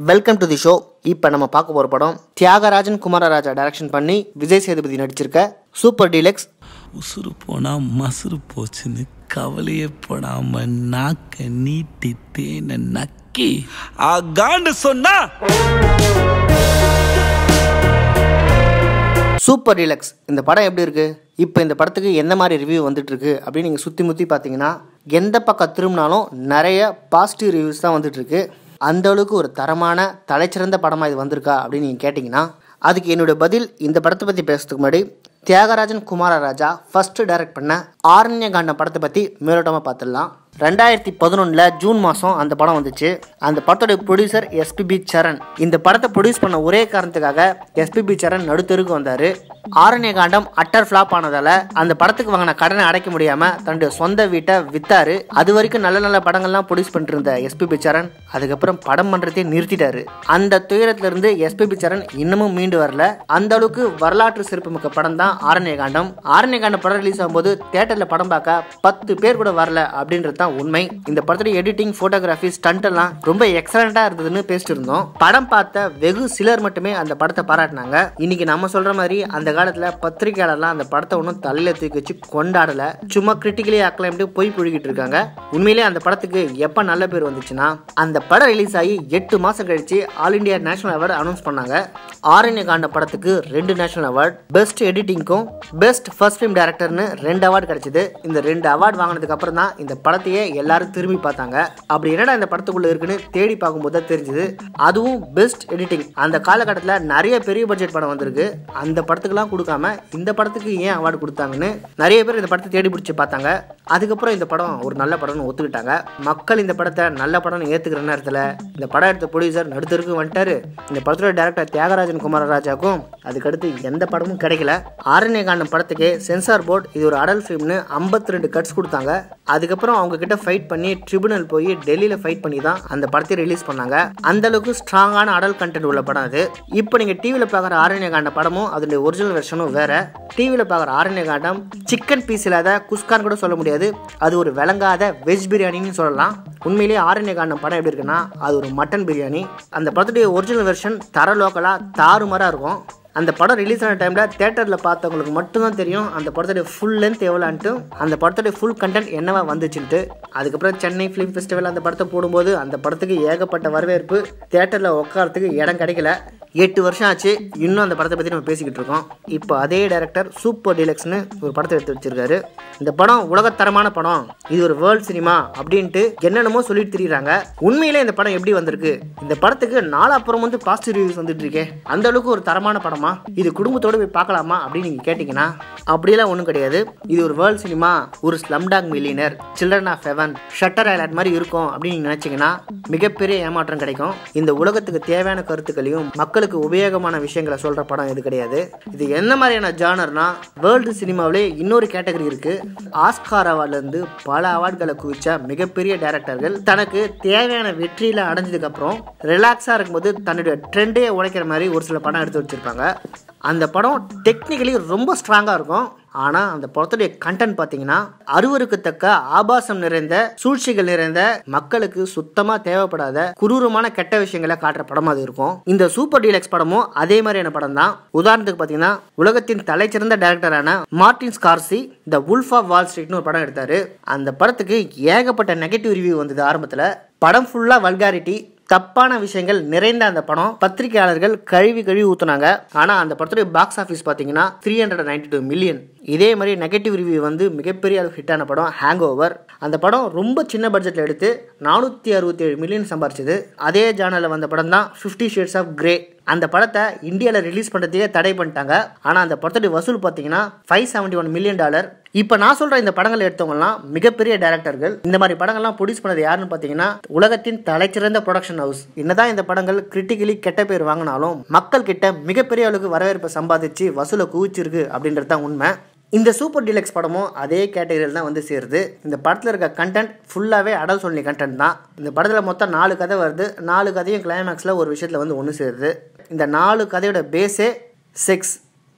Welcome to the show இப்போ நம்ம பார்க்க போகிற படம் தியாகராஜன் குமாரராஜா டைரக்ஷன் பண்ணி விஜய் சேதுபதி நடிச்சிருக்க சூப்பர் டீலக்ஸ் உசுறு போனா மசுறு போச்சுன்னு கவலையே படாம நாக்க நீட்டி தேனை நக்கி ஆகாண்டு சொன்னா சூப்பர் டீலக்ஸ் இந்த படம் எப்படி இருக்கு இப்போ இந்த படத்துக்கு எந்த மாதிரி ரிவ்யூ வந்துட்டு இருக்கு அப்படின்னு நீங்கள் சுற்றி முற்றி பார்த்தீங்கன்னா எந்த பக்கம் திரும்பினாலும் நிறைய பாசிட்டிவ் ரிவ்யூஸ் தான் வந்துட்டு இருக்கு அந்த அளவுக்கு ஒரு தரமான தலைச்சிறந்த படமாக இது வந்திருக்கா அப்படின்னு நீங்கள் கேட்டிங்கன்னா அதுக்கு என்னோட பதில் இந்த படத்தை பற்றி பேசுறதுக்கு முன்னாடி தியாகராஜன் குமாரராஜா ஃபர்ஸ்ட் டைரக்ட் பண்ண ஆரண்ய காண்டம் படத்தை பற்றி மேலோட்டமாக பார்த்துடலாம் ரெண்டாயிரத்தி பதினொன்றில் ஜூன் மாதம் அந்த படம் வந்துச்சு அந்த படத்தோட ப்ரொடியூசர் எஸ்பிபி சரண் இந்த படத்தை ப்ரொடியூஸ் பண்ண ஒரே காரணத்துக்காக எஸ்பிபி சரண் நடுத்தருக்கு வந்தார் ஆரண்ய காண்டம் அட்டர் ஃப்ளாப் ஆனதால் அந்த படத்துக்கு வாங்கின கடனை அடைக்க முடியாமல் தன்னுடைய சொந்த வீட்டை வித்தாரு அது வரைக்கும் நல்ல நல்ல படங்கள்லாம் ப்ரொடியூஸ் பண்ணிட்டு இருந்த எஸ்பிபி சரண் அதுக்கப்புறம் படம் பண்ணுறதே நிறுத்திட்டாரு அந்த துயரத்திலிருந்து எஸ்பிபி சரண் இன்னமும் மீண்டு வரல அந்த அளவுக்கு வரலாற்று சிறப்புமிக்க படம் தான் ஆரண்ய காண்டம் ஆரண்ய காண்டம் படம் ரிலீஸ் ஆகும்போது தேட்டரில் படம் பார்க்க பத்து பேர் கூட வரல அப்படின்றது தான் உண்மை இந்த படத்துடைய எடிட்டிங் ஃபோட்டோகிராஃபி ஸ்டண்ட் எல்லாம் ரொம்ப எக்ஸலண்ட்டாக இருந்ததுன்னு பேசிட்டு இருந்தோம் படம் பார்த்த வெகு சிலர் மட்டுமே அந்த படத்தை பாராட்டினாங்க இன்னைக்கு நம்ம சொல்ற மாதிரி அந்த காலத்தில் பத்திரிகையாளர்லாம் அந்த படத்தை ஒன்றும் தலையில தூக்கி வச்சு கொண்டாடல சும்மா கிரிட்டிக்கலி அக்ளைம்டு போய் புழுகிட்டு இருக்காங்க உண்மையிலே அந்த படத்துக்கு எப்போ நல்ல பேர் வந்துச்சுன்னா அந்த படம் ரிலீஸ் ஆகி எட்டு மாதம் கழிச்சு all India national award announce பண்ணாங்க ஆரண்ய காண்ட படத்துக்கு ரெண்டு நேஷனல் அவார்டு பெஸ்ட் எடிட்டிங்க்கும் பெஸ்ட் ஃபர்ஸ்ட் ஃபிலிம் டைரக்டர்னு ரெண்டு அவார்டு கிடைச்சது இந்த ரெண்டு அவார்டு வாங்கினதுக்கு அப்புறம் தான் இந்த படத்தையே எல்லாரும் திரும்பி பார்த்தாங்க அப்படி என்னடா இந்த படத்துக்குள்ள இருக்குன்னு தேடி பார்க்கும்போது தான் தெரிஞ்சது அதுவும் பெஸ்ட் எடிட்டிங் அந்த காலகட்டத்தில் நிறைய பெரிய பட்ஜெட் படம் வந்திருக்கு அந்த படத்துக்குலாம் கொடுக்காம இந்த படத்துக்கு ஏன் அவார்டு கொடுத்தாங்கன்னு நிறைய பேர் இந்த படத்தை தேடி பிடிச்சி பார்த்தாங்க அதுக்கப்புறம் இந்த படம் ஒரு நல்ல படம்னு ஒத்துக்கிட்டாங்க மக்கள் இந்த படத்தை நல்ல படம்னு ஏற்றுக்கிற நேரத்தில் இந்த படம் எடுத்த ப்ரொடியூசர் நடுத்தருக்கு வந்துட்டாரு இந்த படத்தோட டேரக்டர் தியாகராஜன் குமாரராஜாக்கும் அதுக்கடுத்து எந்த படமும் கிடைக்கல ஆரண்ய காண்டம் படத்துக்கு சென்சார் போர்டு இது ஒரு அடல் ஃபிலிம்னு ஐம்பத்தி ரெண்டு கட்ஸ் கொடுத்தாங்க அதுக்கப்புறம் அவங்க கிட்ட ஃபைட் பண்ணி ட்ரிபுனல் போய் டெல்லியில் ஃபைட் பண்ணி தான் அந்த படத்தை ரிலீஸ் பண்ணாங்க அந்த அளவுக்கு ஸ்ட்ராங்கான அடல் கண்டென்ட் உள்ள படம் அது இப்போ நீங்கள் டிவியில் பார்க்குற ஆரண்ய காண்ட படமும் அதனுடைய ஒரிஜினல் வெர்ஷனும் வேற டிவியில் பார்க்குற ஆரண்ய காண்டம் சிக்கன் பீஸ் இல்லாத குஸ்கான் கூட சொல்ல முடியாது அது ஒரு விளங்காத வெஜ் பிரியாணின்னு சொல்லலாம் உண்மையிலேயே ஆரண்ய காண்டம் படம் எப்படி இருக்குன்னா அது ஒரு மட்டன் பிரியாணி அந்த படத்துடைய ஒரிஜினல் வெர்ஷன் தர லோக்கலாக தாறுமாறாக இருக்கும் அந்த படம் ரிலீஸ் ஆன டைமில் தேட்டரில் பார்த்தவங்களுக்கு மட்டும்தான் தெரியும் அந்த படத்துடைய ஃபுல் லென்த் எவ்வளோன்ட்டு அந்த படத்துடைய ஃபுல் கண்டென்ட் என்னவா வந்துச்சுன்ட்டு அதுக்கப்புறம் சென்னை ஃபிலிம் ஃபெஸ்டிவல் அந்த படத்தை போடும்போது அந்த படத்துக்கு ஏகப்பட்ட வரவேற்பு தேட்டரில் உட்காரத்துக்கு இடம் கிடைக்கல எட்டு வருஷம் ஆச்சு இன்னும் அந்த படத்தை பற்றி நம்ம பேசிக்கிட்டு இருக்கோம் இப்போ அதே டைரக்டர் சூப்பர் டீலக்ஸ்னு ஒரு படத்தை எடுத்து வச்சிருக்காரு இந்த படம் உலகத்தரமான படம் இது ஒரு வேர்ல்ட் சினிமா அப்படின்ட்டு என்னென்னமோ சொல்லிட்டு திரியுறாங்க உண்மையிலே இந்த படம் எப்படி வந்திருக்கு இந்த படத்துக்கு நாலாப்புறம் வந்து பாசிட்டிவ் ரிவ்யூஸ் வந்துட்டு இருக்கே அந்த அளவுக்கு ஒரு தரமான படமா இது குடும்பத்தோட போய் பார்க்கலாமா அப்படின்னு நீங்க கேட்டீங்கன்னா அப்படியெல்லாம் ஒன்றும் கிடையாது இது ஒரு வேர்ல்ட் சினிமா ஒரு Slumdog Millionaire Children of Heaven Shutter Island மாதிரி இருக்கும் அப்படின்னு நீங்க நினைச்சீங்கன்னா மிகப்பெரிய ஏமாற்றம் கிடைக்கும் இந்த உலகத்துக்கு தேவையான கருத்துக்களையும் மக்களுக்கு உபயோகமான விஷயங்களை சொல்ற படம் இது கிடையாது இது என்ன மாதிரியான ஜானர்னா வேர்ல்டு சினிமாவிலே இன்னொரு கேட்டகரி இருக்கு ஆஸ்கார் அவார்ட்ல இருந்து பல அவார்டுகளை குவிச்ச மிகப்பெரிய டைரக்டர்கள் தனக்கு தேவையான வெற்றியில அடைஞ்சதுக்கு அப்புறம் ரிலாக்ஸா இருக்கும்போது தன்னுடைய ட்ரெண்டே உடைக்கிற மாதிரி ஒரு சில படம் எடுத்து வச்சிருப்பாங்க அந்த படம் டெக்னிக்கலி ரொம்ப ஸ்ட்ராங்காக இருக்கும் ஆனால் அந்த படத்துடைய கண்டென்ட் பார்த்தீங்கன்னா அருவருக்கத்தக்க ஆபாசம் நிறைந்த சூழ்ச்சிகள் நிறைந்த மக்களுக்கு சுத்தமாக தேவைப்படாத குரூரமான கெட்ட விஷயங்களை காட்டுற படமா அது இருக்கும் இந்த சூப்பர் டீலக்ஸ் படமும் அதே மாதிரியான படம் தான் உதாரணத்துக்கு பார்த்தீங்கன்னா உலகத்தின் தலைச்சிறந்த டேரக்டரான Martin Scorsese The Wolf of Wall ஸ்ட்ரீட்னு ஒரு படம் எடுத்தாரு அந்த படத்துக்கு ஏகப்பட்ட நெகட்டிவ் ரிவ்யூ வந்தது ஆரம்பத்தில் படம் ஃபுல்லாக வல்காரிட்டி தப்பான விஷயங்கள் நிறைந்த அந்த படம் பத்திரிகையாளர்கள் கழுவி கழுவி ஊத்துனாங்க ஆனா அந்த படத்துடைய பாக்ஸ் ஆஃபீஸ் பாத்தீங்கன்னா three hundred ninety two million இதே மாதிரி நெகட்டிவ் ரிவ்யூ வந்து மிகப்பெரிய அளவு ஹிட்டான படம் ஹேங் ஓவர் அந்த படம் ரொம்ப சின்ன பட்ஜெட்ல எடுத்து நானூற்றி அறுபத்தி ஏழு மில்லியன் சம்பாரிச்சது அதே ஜானலில் வந்த படம் தான் ஃபிஃப்டி ஷேட்ஸ் ஆஃப் கிரே அந்த படத்தை இந்தியாவில் ரிலீஸ் பண்ணுறதையே தடை பண்ணிட்டாங்க ஆனால் அந்த படத்துடைய வசூல் பார்த்தீங்கன்னா five seventy one million dollar இப்போ நான் சொல்கிற இந்த படங்கள் எடுத்தவங்கலாம் மிகப்பெரிய டேரக்டர்கள் இந்த மாதிரி படங்கள்லாம் ப்ரொடியூஸ் பண்ணது யாருன்னு பார்த்தீங்கன்னா உலகத்தின் தலைச்சிறந்த ப்ரொடக்ஷன் ஹவுஸ் என்னதான் இந்த படங்கள் கிரிட்டிக்கலி கெட்ட பேர் வாங்கினாலும் மக்கள் கிட்ட மிகப்பெரிய அளவுக்கு வரவேற்பை சம்பாதிச்சு வசூலை குவிச்சிருக்கு அப்படின்றது தான் உண்மை இந்த சூப்பர் டீலக்ஸ் படமும் அதே கேட்டகரியில் தான் வந்து சேருது இந்த படத்தில் இருக்க கண்டென்ட் ஃபுல்லாகவே அடல் சொல்லி கண்டென்ட் தான் இந்த படத்தில் மொத்தம் நாலு கதை வருது நாலு கதையும் கிளைமேக்ஸில் ஒரு விஷயத்தில் வந்து ஒன்று சேருது இந்த நாலு கதையோட பேஸே செக்ஸ்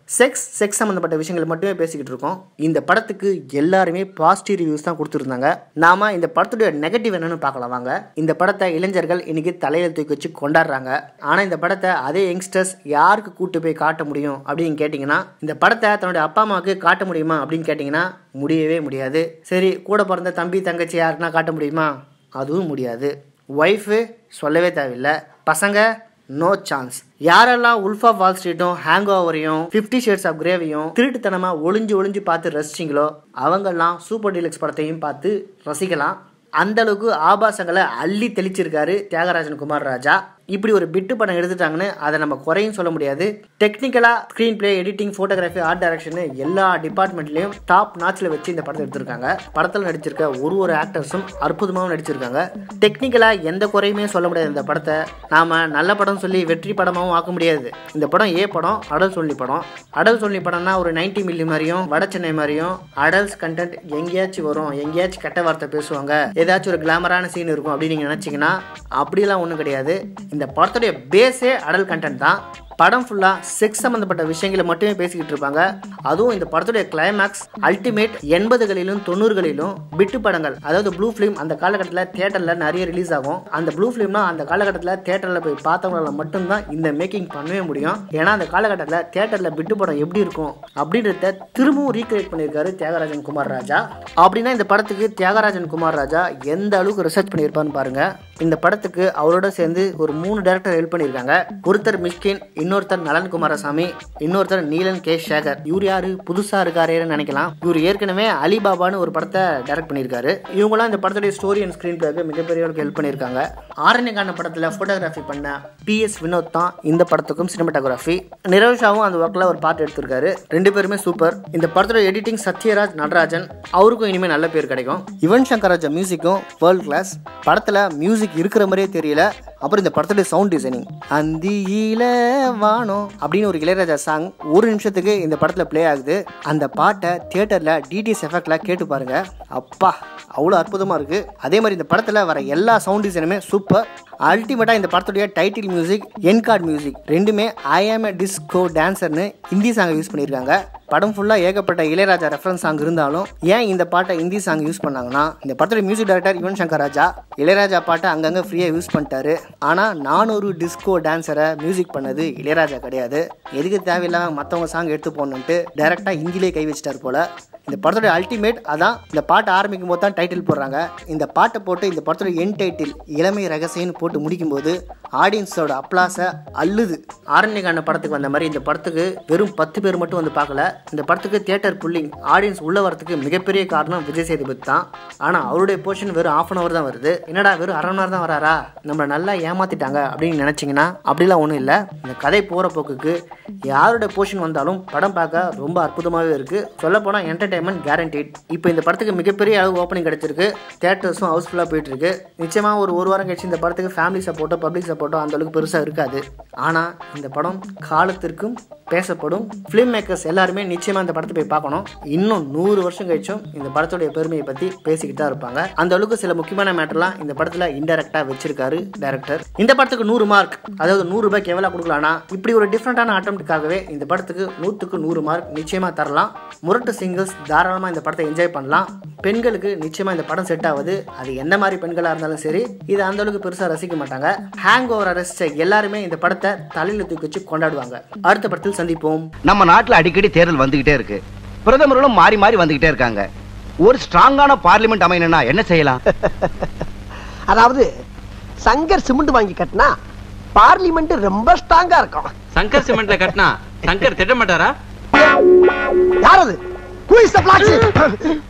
செக்ஸ் செக்ஸ் சம்மந்தப்பட்ட விஷயங்கள் மட்டுமே பேசிக்கிட்டு இருக்கோம் இந்த படத்துக்கு எல்லாருமே பாசிட்டிவ் ரிவ்யூஸ் தான் கொடுத்துருந்தாங்க நாம இந்த படத்துடைய நெகட்டிவ் என்னன்னு பார்க்கலாம் வாங்க இந்த படத்தை இளைஞர்கள் இன்னைக்கு தலையில தூக்கி வச்சு கொண்டாடுறாங்க ஆனால் இந்த படத்தை அதே யங்ஸ்டர்ஸ் யாருக்கு கூட்டு போய் காட்ட முடியும் அப்படின்னு கேட்டிங்கன்னா இந்த படத்தை தன்னுடைய அப்பா அம்மாவுக்கு காட்ட முடியுமா அப்படின்னு கேட்டிங்கன்னா முடியவே முடியாது சரி கூட பிறந்த தம்பி தங்கச்சி யாருக்குன்னா காட்ட முடியுமா அதுவும் முடியாது ஒய்ஃபு சொல்லவே தேவையில்லை பசங்க நோ சான்ஸ் யாரெல்லாம் உல்ஃப் ஆஃப் வால் ஸ்ட்ரீட்டும் ஹேங் ஓவரையும் ஃபிஃப்டி ஷேட்ஸ் ஆஃப் கிரேவையும் திருட்டுத்தனமா ஒளிஞ்சு ஒளிஞ்சு பார்த்து ரசிச்சிங்களோ அவங்கெல்லாம் சூப்பர் டீலக்ஸ் படத்தையும் பார்த்து ரசிக்கலாம் அந்த அளவுக்கு ஆபாசங்களை அள்ளி தெளிச்சிருக்காரு தியாகராஜன் குமார் ராஜா இப்படி ஒரு பிட்டு படம் எடுத்துட்டாங்கன்னு அதை நம்ம குறையும் சொல்ல முடியாது டெக்னிக்கலா screenplay editing photography art direction எல்லா டிபார்ட்மெண்ட்லயும் டாப் நாச்சில் வச்சு இந்த படத்தை எடுத்திருக்காங்க படத்தில் நடிச்சிருக்க ஒரு ஒரு ஆக்டர்ஸும் அற்புதமாகவும் நடிச்சிருக்காங்க டெக்னிக்கலா எந்த குறையுமே சொல்ல முடியாது இந்த படத்தை நாம நல்ல படம் சொல்லி வெற்றி படமாகவும் ஆக்க முடியாது இந்த படம் ஏ படம் அடல் சொல்லி படம் அடல் சொல்லி படம்னா ஒரு 90 மில்லி மாதிரியும் வட சென்னை மாதிரியும் அடல்ஸ் கண்டென்ட் எங்கேயாச்சும் வரும் எங்கேயாச்சும் கெட்ட வார்த்தை பேசுவாங்க ஏதாச்சும் ஒரு கிளாமரான சீன் இருக்கும் அப்படின்னு நீங்க நினைச்சீங்கன்னா அப்படிலாம் ஒன்றும் கிடையாது இந்த படத்துடைய பேஸே அடல் கண்டென்ட் தான் படம் ஃபுல்லாக செக்ஸ் சம்மந்தப்பட்ட விஷயங்களை மட்டுமே பேசிக்கிட்டு இருப்பாங்க அதுவும் இந்த படத்துடைய கிளைமேக்ஸ் அல்டிமேட் எண்பதுகளிலும் தொண்ணூறுகளிலும் பிட்டு படங்கள் அதாவது ப்ளூ ஃபிலிம் அந்த காலகட்டத்தில் தேட்டரில் நிறைய ரிலீஸ் ஆகும் அந்த ப்ளூ ஃபிலிம்னா அந்த காலகட்டத்தில் தேட்டரில் போய் பார்த்தவங்களால மட்டும்தான் இந்த மேக்கிங் பண்ணவே முடியும் ஏன்னா அந்த காலகட்டத்தில் தேட்டரில் பிட்டு படம் எப்படி இருக்கும் அப்படின்றத திரும்பவும் ரீக்ரியேட் பண்ணியிருக்காரு தியாகராஜன் குமார் ராஜா அப்படின்னா இந்த படத்துக்கு தியாகராஜன் குமார் ராஜா எந்த அளவுக்கு ரிசர்ச் பண்ணியிருப்பான்னு பாருங்க இந்த படத்துக்கு அவரோட சேர்ந்து ஒரு மூணு டேரக்டர் ஹெல்ப் பண்ணியிருக்காங்க ஒருத்தர் மிஷ்கின் இன்னொருத்தர் நலன் குமாரசாமி இன்னொருத்தர் நீலன் கே சேகர் இவர் யாரு புதுசா இருக்காரேன்னு நினைக்கலாம் இவர் ஏற்கனவே அலிபாபான்னு ஒரு படத்தை டைரக்ட் பண்ணியிருக்காரு இவங்களாம் இந்த படத்துடைய ஸ்டோரி அண்ட் ஸ்க்ரீன் பிளேக்கு மிகப்பெரிய அளவுக்கு ஹெல்ப் பண்ணியிருக்காங்க ஆரண்யகான படத்தில் ஃபோட்டோகிராஃபி பண்ண பி எஸ் வினோத் தான் இந்த படத்துக்கும் சினிமாட்டோகிராஃபி நிரவ்ஷாவும் அந்த ஒர்க்கில் ஒரு பாட்டு எடுத்திருக்காரு ரெண்டு பேருமே சூப்பர் இந்த படத்தோட எடிட்டிங் சத்யராஜ் நடராஜன் அவருக்கும் இனிமேல் நல்ல பேர் கிடைக்கும் யுவன் சங்கர் ராஜா மியூசிக்கும் வேர்ல்ட் கிளாஸ் படத்தில் மியூசிக் இருக்கிற மாதிரியே தெரியல அப்புறம் இந்த படத்துடைய சவுண்ட் டிசைனிங் அந்தியில வானம் அப்படின்னு ஒரு இளையராஜா சாங் ஒரு நிமிஷத்துக்கு இந்த படத்தில் ப்ளே ஆகுது அந்த பாட்டை தியேட்டரில் டிடிஎஸ் எஃபெக்ட்ல கேட்டு பாருங்க அப்பா அவ்வளோ அற்புதமாக இருக்குது அதே மாதிரி இந்த படத்தில் வர எல்லா சவுண்ட் டிசைனுமே சூப்பர் அல்டிமேட்டாக இந்த படத்துடைய title music end card music ரெண்டுமே ஐ ஆம் ஏ டிஸ்கோ டான்சர்னு ஹிந்தி சாங்கை யூஸ் பண்ணியிருக்காங்க படம் ஃபுல்லாக ஏகப்பட்ட இளையராஜா ரெஃபரன்ஸ் சாங் இருந்தாலும் ஏன் இந்த பாட்டை ஹிந்தி சாங் யூஸ் பண்ணாங்கன்னா இந்த படத்துடைய மியூசிக் டைரக்டர் யுவன் சங்கர் ராஜா இளையராஜா பாட்டை அங்கங்கே ஃப்ரீயாக யூஸ் பண்ணிட்டாரு ஆனால் நானூறு டிஸ்கோ டான்ஸரை மியூசிக் பண்ணது இளையராஜா கிடையாது எதுக்கு தேவையில்லாம மற்றவங்க சாங் எடுத்து போகணுன்ட்டு டேரெக்டாக ஹிந்திலே கை வச்சிட்டார் போல இந்த படத்தோட அல்டிமேட் அதான் இந்த பாட்டு ஆரம்பிக்கும் போது தான் டைட்டில் போடுறாங்க இந்த பாட்டை போட்டு இந்த படத்தோட என் டைட்டில் இளமை ரகசியம்னு போட்டு முடிக்கும்போது ஆடியன்ஸோட அப்ளாஸை அள்ளுது ஆரண்யகான படத்துக்கு வந்த மாதிரி இந்த படத்துக்கு வெறும் பத்து பேர் மட்டும் வந்து பார்க்கல இந்த படத்துக்கு தியேட்டர் புல்லிங் ஆடியன்ஸ் உள்ள வரதுக்கு மிகப்பெரிய காரணம் விஜய் சேதுபதி தான் ஆனால் அவருடைய போர்ஷன் வெறும் ஆஃப் அன் அவர் தான் வருது என்னடா வெறும் அரை மணி நேரம் தான் வராரா நம்மளை நல்லா ஏமாத்திட்டாங்க அப்படின்னு நினச்சிங்கன்னா அப்படிலாம் ஒன்றும் இல்லை இந்த கதை போகிற போக்குக்கு யாரோட போர்ஷன் வந்தாலும் படம் பார்க்க ரொம்ப அற்புதமாகவே இருக்குது சொல்லப்போனால் என்டர்டைன்மெண்ட் கேரண்டீட் இப்போ இந்த படத்துக்கு மிகப்பெரிய அளவு ஓப்பனிங் கிடைச்சிருக்கு தேட்டர்ஸும் ஹவுஸ்ஃபுல்லாக போயிட்டு இருக்கு நிச்சயமாக ஒரு ஒரு வாரம் கழிச்சு இந்த படத்துக்கு ஃபேமிலி சப்போர்ட்டோ பப்ளிக் சப்போர்ட்டோ அந்த அளவுக்கு பெருசாக இருக்காது ஆனால் இந்த படம் காலத்திற்கும் பேசப்படும் ஃபிலிம் மேக்கர்ஸ் எல்லாருமே நிச்சயமாக இந்த படத்தை போய் பார்க்கணும் இன்னும் நூறு வருஷம் கழிச்சும் இந்த படத்துடைய பெருமையை பற்றி பேசிக்கிட்டு தான் இருப்பாங்க அந்த அளவுக்கு சில முக்கியமான மேட்டர்லாம் இந்த படத்தில் இன்டெரக்டாக வச்சிருக்காரு டேரக்டர் இந்த படத்துக்கு நூறு மார்க் அதாவது நூறு ரூபாய்க்கு எவ்வளோ கொடுக்கலாம்னா இப்படி ஒரு டிஃப்ரெண்டான அட்டம்ப்டுக்காகவே இந்த படத்துக்கு நூற்றுக்கு நூறு மார்க் நிச்சயமாக தரலாம் முரட்டு சிங்கிள்ஸ் தாராளமாக இந்த படத்தை என்ஜாய் பண்ணலாம் பெண்களுக்கு நிச்சயமாக இந்த படம் செட் ஆகுது அது எந்த மாதிரி பெண்களாக இருந்தாலும் சரி இதை அந்த அளவுக்கு பெருசாக ரசிக்க மாட்டாங்க ஹேங் ஓவரை ரசித்த எல்லாருமே இந்த படத்தை தலையில் தூக்கி வச்சு கொண்டாடுவாங்க அடுத்த படத்தில் சந்திப்போம் நம்ம நாட்டுல அடிக்கடி தேர்தல் வந்துகிட்டே இருக்கு பிரதமர்களும் மாறி மாறி வந்துகிட்டே இருக்காங்க ஒரு ஸ்ட்ராங்கான பார்லிமெண்ட் அமையணும்னா என்ன செய்யலாம் அதாவது சங்கர் சிமெண்ட் வாங்கி கட்டினா பார்லிமெண்ட் ரொம்ப ஸ்ட்ராங்கா இருக்கும் சங்கர் சிமெண்ட்ல கட்டினா சங்கர் திட்ட மாட்டாரா யார் அது Who is the black sheep?